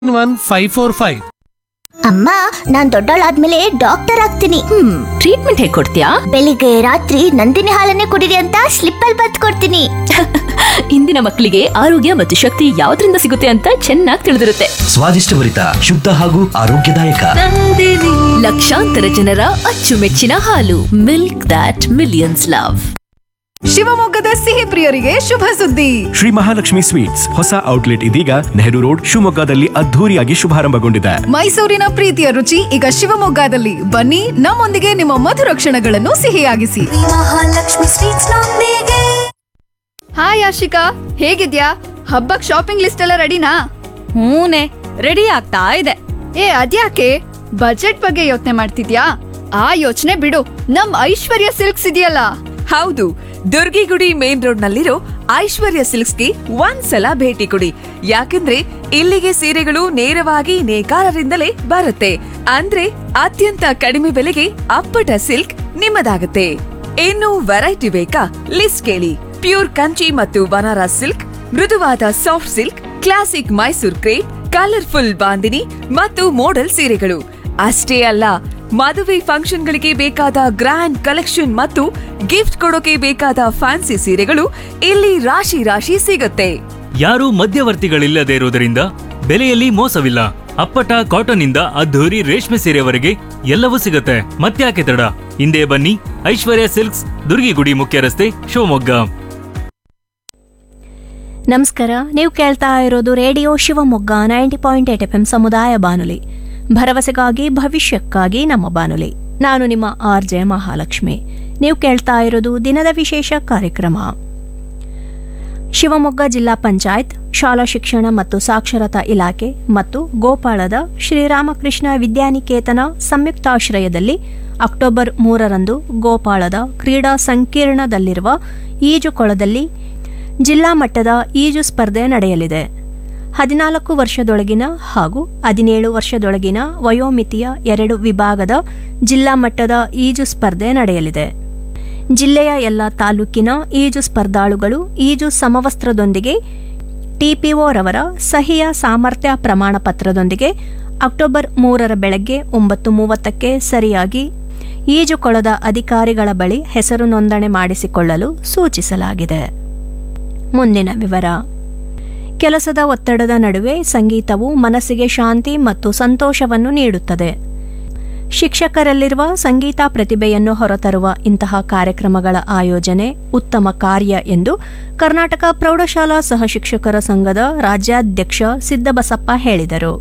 one five four five ಅಮ್ಮ ನಾನ್ ದೊಡ್ಡವಳಾದ್ಮೇಲೆ doctor ಆಗ್ತೀನಿ ಹ್ಮ್ treatment ಹೇಗ್ ಕೊಡ್ತೀಯಾ ಬೆಳಿಗ್ಗೆ ರಾತ್ರಿ ನಂದಿನಿ ಹಾಲನ್ನೇ ಕುಡಿರಿ ಅಂತ ಸ್ಲಿಪ್ ಅಲ್ಲಿ ಬತ್ ಕೊಡ್ತೀನಿ ಇಂದಿನ ಮಕ್ಕಳಿಗೆ ಆರೋಗ್ಯ ಮತ್ತು ಶಕ್ತಿ ಯಾವ್ದ್ರಿಂದ ಸಿಗುತ್ತೆ ಅಂತ ಚೆನ್ನಾಗಿ ತಿಳಿದಿರುತ್ತೆ ಸ್ವಾದಿಷ್ಟಭರಿತ ಶುದ್ಧ ಹಾಗೂ ಆರೋಗ್ಯದಾಯಕ ಲಕ್ಷಾಂತರ ಜನರ ಅಚ್ಚುಮೆಚ್ಚಿನ ಹಾಲು ಮಿಲ್ಕ್ ದಾಟ್ ಮಿಲಿಯನ್ಸ್ ಲವ್ ಶಿವಮೊಗ್ಗದ ಸಿಹಿ ಪ್ರಿಯರಿಗೆ ಶುಭ ಸುದ್ದಿ ಶ್ರೀ ಮಹಾಲಕ್ಷ್ಮಿ ಸ್ವೀಟ್ಸ್ ಹೊಸ ಔಟ್ಲೆಟ್ ಇದೀಗ ನೆಹರು ರೋಡ್ ಶಿವಮೊಗ್ಗದಲ್ಲಿ ಅದ್ಧೂರಿಯಾಗಿ ಶುಭಾರಂಭಗೊಂಡಿದೆ ಮೈಸೂರಿನ ಪ್ರೀತಿಯ ರುಚಿ ಈಗ ಶಿವಮೊಗ್ಗದಲ್ಲಿ ಬನ್ನಿ ನಮ್ಮೊಂದಿಗೆ ನಿಮ್ಮ ಮಧುರ ಕ್ಷಣಗಳನ್ನು ಸಿಹಿಯಾಗಿಸಿ ಹಾಯ್ ಆಶಿಕಾ ಹೇಗಿದ್ಯಾ ಹಬ್ಬಕ್ ಶಾಪಿಂಗ್ ಲಿಸ್ಟ್ ಎಲ್ಲ ರೆಡಿನಾ ಹೂನೆ ರೆಡಿ ಆಗ್ತಾ ಇದೆ ಏ ಅದ್ಯಾಕೆ ಬಜೆಟ್ ಬಗ್ಗೆ ಯೋಚನೆ ಮಾಡ್ತಿದ್ಯಾ ಆ ಯೋಚನೆ ಬಿಡು ನಮ್ ಐಶ್ವರ್ಯ ಸಿಲ್ಕ್ಸ್ ಇದೆಯಲ್ಲ ಹೌದು ದುರ್ಗಿಗುಡಿ ಮೇನ್ ರೋಡ್ ನಲ್ಲಿರೋ ಐಶ್ವರ್ಯ ಸಿಲ್ಕ್ಸ್ಗೆ ಒಂದ್ಸಲ ಭೇಟಿ ಕೊಡಿ ಯಾಕಂದ್ರೆ ಇಲ್ಲಿಗೆ ಸೀರೆಗಳು ನೇರವಾಗಿ ನೇಕಾರರಿಂದಲೇ ಬರುತ್ತೆ ಅಂದ್ರೆ ಅತ್ಯಂತ ಕಡಿಮೆ ಬೆಲೆಗೆ ಅಪ್ಪಟ ಸಿಲ್ಕ್ ನಿಮ್ಮದಾಗುತ್ತೆ ಇನ್ನು ವೆರೈಟಿ ಬೇಕಾ ಲಿಸ್ಟ್ ಕೇಳಿ ಪ್ಯೂರ್ ಕಂಚಿ ಮತ್ತು ಬನಾರಸ್ ಸಿಲ್ಕ್ ಮೃದುವಾದ soft silk classic Mysore crepe colourful bandhani ಮತ್ತು ಮೋಡಲ್ ಸೀರೆಗಳು ಅಷ್ಟೇ ಅಲ್ಲ ಮದುವೆ ಫಂಕ್ಷನ್ಗಳಿಗೆ ಬೇಕಾದ ಗ್ರ್ಯಾಂಡ್ ಕಲೆಕ್ಷನ್ ಮತ್ತು ಗಿಫ್ಟ್ ಕೊಡೋಕೆ ಬೇಕಾದ ಫ್ಯಾನ್ಸಿ ಸೀರೆಗಳು ಇಲ್ಲಿ ರಾಶಿ ರಾಶಿ ಸಿಗುತ್ತೆ ಯಾರೂ ಮಧ್ಯವರ್ತಿಗಳಿಲ್ಲದೆ ಇರುವುದರಿಂದ ಬೆಲೆಯಲ್ಲಿ ಮೋಸವಿಲ್ಲ ಅಪ್ಪಟ ಕಾಟನ್ ಇಂದ ಅದ್ಧೂರಿ ರೇಷ್ಮೆ ಸೀರೆವರೆಗೆ ಎಲ್ಲವೂ ಸಿಗುತ್ತೆ ಮತ್ತ್ಯಾಕೆ ತಡ ಹಿಂದೆ ಬನ್ನಿ ಐಶ್ವರ್ಯ ಸಿಲ್ಕ್ಸ್ ದುರ್ಗಿಗುಡಿ ಮುಖ್ಯ ರಸ್ತೆ ಶಿವಮೊಗ್ಗ ನಮಸ್ಕಾರ ನೀವು ಕೇಳ್ತಾ ಇರೋದು radio Shivamogga ninety point eight F M ಸಮುದಾಯ ಬಾನುಲಿ ಭರವಸೆಗಾಗಿ ಭವಿಷ್ಯಕ್ಕಾಗಿ ನಮ್ಮ ಬಾನುಲಿ ನಾನು ನಿಮ್ಮ ಆರ್ ಜೆ ಮಹಾಲಕ್ಷ್ಮಿ ನೀವು ಕೇಳ್ತಾ ಇರೋದು ದಿನದ ವಿಶೇಷ ಕಾರ್ಯಕ್ರಮ ಶಿವಮೊಗ್ಗ ಜಿಲ್ಲಾ ಪಂಚಾಯತ್ ಶಾಲಾ ಶಿಕ್ಷಣ ಮತ್ತು ಸಾಕ್ಷರತಾ ಇಲಾಖೆ ಮತ್ತು ಗೋಪಾಳದ ಶ್ರೀರಾಮಕೃಷ್ಣ ವಿದ್ಯಾನಿಕೇತನ ಸಂಯುಕ್ತಾಶ್ರಯದಲ್ಲಿ ಅಕ್ಟೋಬರ್ ಮೂರರಂದು ಗೋಪಾಳದ ಕ್ರೀಡಾ ಸಂಕೀರ್ಣದಲ್ಲಿರುವ ಈಜುಕೊಳದಲ್ಲಿ ಜಿಲ್ಲಾ ಮಟ್ಟದ ಈಜು ಸ್ಪರ್ಧೆ ನಡೆಯಲಿದೆ ಹದಿನಾಲ್ಕು ವರ್ಷದೊಳಗಿನ ಹಾಗೂ ಹದಿನೇಳು ವರ್ಷದೊಳಗಿನ ವಯೋಮಿತಿಯ ಎರಡು ವಿಭಾಗದ ಜಿಲ್ಲಾ ಮಟ್ಟದ ಈಜು ಸ್ಪರ್ಧೆ ನಡೆಯಲಿದೆ ಜಿಲ್ಲೆಯ ಎಲ್ಲ ತಾಲೂಕಿನ ಈಜು ಸ್ಪರ್ಧಾಳುಗಳು ಈಜು ಸಮವಸ್ತ್ರದೊಂದಿಗೆ ಟಿಪಿಒ ರವರ ಸಹಿಯ ಸಾಮರ್ಥ್ಯ ಪ್ರಮಾಣ ಪತ್ರದೊಂದಿಗೆ ಅಕ್ಟೋಬರ್ ಮೂರರ ಬೆಳಗ್ಗೆ ಒಂಬತ್ತು ಮೂವತ್ತಕ್ಕೆ ಸರಿಯಾಗಿ ಈಜುಕೊಳದ ಅಧಿಕಾರಿಗಳ ಬಳಿ ಹೆಸರು ನೋಂದಣಿ ಮಾಡಿಸಿಕೊಳ್ಳಲು ಸೂಚಿಸಲಾಗಿದೆ ಮುಂದಿನ ವಿವರ ಕೆಲಸದ ಒತ್ತಡದ ನಡುವೆ ಸಂಗೀತವು ಮನಸ್ಸಿಗೆ ಶಾಂತಿ ಮತ್ತು ಸಂತೋಷವನ್ನು ನೀಡುತ್ತದೆ ಶಿಕ್ಷಕರಲ್ಲಿರುವ ಸಂಗೀತ ಪ್ರತಿಭೆಯನ್ನು ಹೊರತರುವ ಇಂತಹ ಕಾರ್ಯಕ್ರಮಗಳ ಆಯೋಜನೆ ಉತ್ತಮ ಕಾರ್ಯ ಎಂದು ಕರ್ನಾಟಕ ಪ್ರೌಢಶಾಲಾ ಸಹಶಿಕ್ಷಕರ ಸಂಘದ ರಾಜ್ಯಾಧ್ಯಕ್ಷ ಸಿದ್ದಬಸಪ್ಪ ಹೇಳಿದರು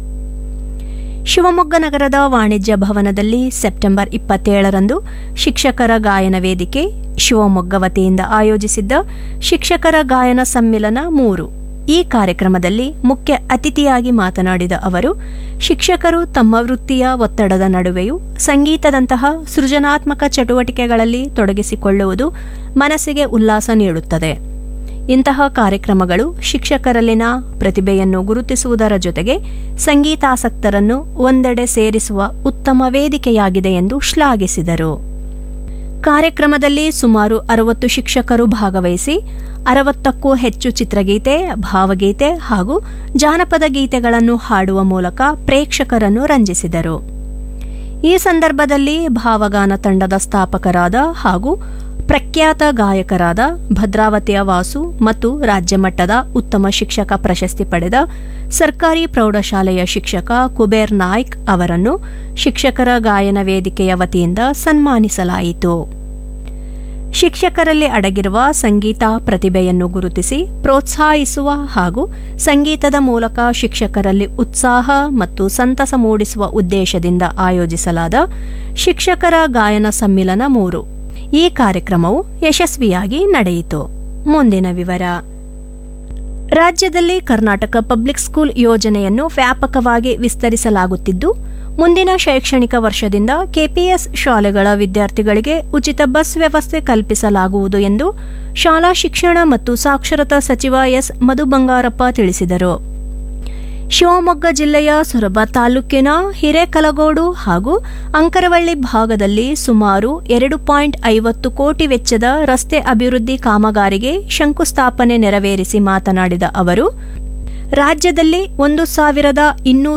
ಶಿವಮೊಗ್ಗ ನಗರದ ವಾಣಿಜ್ಯ ಭವನದಲ್ಲಿ ಸೆಪ್ಟೆಂಬರ್ ಇಪ್ಪತ್ತೇಳರಂದು ಶಿಕ್ಷಕರ ಗಾಯನ ವೇದಿಕೆ ಶಿವಮೊಗ್ಗ ವತಿಯಿಂದ ಆಯೋಜಿಸಿದ್ದ ಶಿಕ್ಷಕರ ಗಾಯನ ಸಮ್ಮಿಲನ ಮೂರು ಈ ಕಾರ್ಯಕ್ರಮದಲ್ಲಿ ಮುಖ್ಯ ಅತಿಥಿಯಾಗಿ ಮಾತನಾಡಿದ ಅವರು ಶಿಕ್ಷಕರು ತಮ್ಮ ವೃತ್ತಿಯ ಒತ್ತಡದ ನಡುವೆಯೂ ಸಂಗೀತದಂತಹ ಸೃಜನಾತ್ಮಕ ಚಟುವಟಿಕೆಗಳಲ್ಲಿ ತೊಡಗಿಸಿಕೊಳ್ಳುವುದು ಮನಸ್ಸಿಗೆ ಉಲ್ಲಾಸ ನೀಡುತ್ತದೆ ಇಂತಹ ಕಾರ್ಯಕ್ರಮಗಳು ಶಿಕ್ಷಕರಲ್ಲಿನ ಪ್ರತಿಭೆಯನ್ನು ಗುರುತಿಸುವುದರ ಜೊತೆಗೆ ಸಂಗೀತಾಸಕ್ತರನ್ನು ಒಂದೆಡೆ ಸೇರಿಸುವ ಉತ್ತಮ ವೇದಿಕೆಯಾಗಿದೆ ಎಂದು ಶ್ಲಾಘಿಸಿದರು ಕಾರ್ಯಕ್ರಮದಲ್ಲಿ ಸುಮಾರು ಅರವತ್ತು ಶಿಕ್ಷಕರು ಭಾಗವಹಿಸಿ ಅರವತ್ತಕ್ಕೂ ಹೆಚ್ಚು ಚಿತ್ರಗೀತೆ ಭಾವಗೀತೆ ಹಾಗೂ ಜಾನಪದ ಗೀತೆಗಳನ್ನು ಹಾಡುವ ಮೂಲಕ ಪ್ರೇಕ್ಷಕರನ್ನು ರಂಜಿಸಿದರು ಈ ಸಂದರ್ಭದಲ್ಲಿ ಭಾವಗಾನ ತಂಡದ ಸ್ಥಾಪಕರಾದ ಹಾಗೂ ಪ್ರಖ್ಯಾತ ಗಾಯಕರಾದ ಭದ್ರಾವತಿಯ ವಾಸು ಮತ್ತು ರಾಜ್ಯ ಮಟ್ಟದ ಉತ್ತಮ ಶಿಕ್ಷಕ ಪ್ರಶಸ್ತಿ ಪಡೆದ ಸರ್ಕಾರಿ ಪ್ರೌಢಶಾಲೆಯ ಶಿಕ್ಷಕ ಕುಬೇರ್ ನಾಯ್ಕ್ ಅವರನ್ನು ಶಿಕ್ಷಕರ ಗಾಯನ ವೇದಿಕೆಯ ವತಿಯಿಂದ ಸನ್ಮಾನಿಸಲಾಯಿತು ಶಿಕ್ಷಕರಲ್ಲಿ ಅಡಗಿರುವ ಸಂಗೀತ ಪ್ರತಿಭೆಯನ್ನು ಗುರುತಿಸಿ ಪ್ರೋತ್ಸಾಹಿಸುವ ಹಾಗೂ ಸಂಗೀತದ ಮೂಲಕ ಶಿಕ್ಷಕರಲ್ಲಿ ಉತ್ಸಾಹ ಮತ್ತು ಸಂತಸ ಮೂಡಿಸುವ ಉದ್ದೇಶದಿಂದ ಆಯೋಜಿಸಲಾದ ಶಿಕ್ಷಕರ ಗಾಯನ ಸಮ್ಮಿಲನ ಮೂರು ಈ ಕಾರ್ಯಕ್ರಮವು ಯಶಸ್ವಿಯಾಗಿ ನಡೆಯಿತು ಮುಂದಿನ ವಿವರ ರಾಜ್ಯದಲ್ಲಿ ಕರ್ನಾಟಕ ಪಬ್ಲಿಕ್ ಸ್ಕೂಲ್ ಯೋಜನೆಯನ್ನು ವ್ಯಾಪಕವಾಗಿ ವಿಸ್ತರಿಸಲಾಗುತ್ತಿದ್ದು ಮುಂದಿನ ಶೈಕ್ಷಣಿಕ ವರ್ಷದಿಂದ ಕೆಪಿಎಸ್ ಶಾಲೆಗಳ ವಿದ್ಯಾರ್ಥಿಗಳಿಗೆ ಉಚಿತ ಬಸ್ ವ್ಯವಸ್ಥೆ ಕಲ್ಪಿಸಲಾಗುವುದು ಎಂದು ಶಾಲಾ ಶಿಕ್ಷಣ ಮತ್ತು ಸಾಕ್ಷರತಾ ಸಚಿವ ಎಸ್ ಮಧು ಬಂಗಾರಪ್ಪ ತಿಳಿಸಿದರು ಶಿವಮೊಗ್ಗ ಜಿಲ್ಲೆಯ ಸೊರಬ ತಾಲೂಕಿನ ಹಿರೇಕಲಗೋಡು ಹಾಗೂ ಅಂಕರವಳ್ಳಿ ಭಾಗದಲ್ಲಿ ಸುಮಾರು ಎರಡು ಪಾಯಿಂಟ್ ಐವತ್ತು ಕೋಟಿ ವೆಚ್ಚದ ರಸ್ತೆ ಅಭಿವೃದ್ಧಿ ಕಾಮಗಾರಿಗೆ ಶಂಕುಸ್ಥಾಪನೆ ನೆರವೇರಿಸಿ ಮಾತನಾಡಿದ ಅವರು ರಾಜ್ಯದಲ್ಲಿ ಒಂದು ಸಾವಿರದ ಇನ್ನೂರ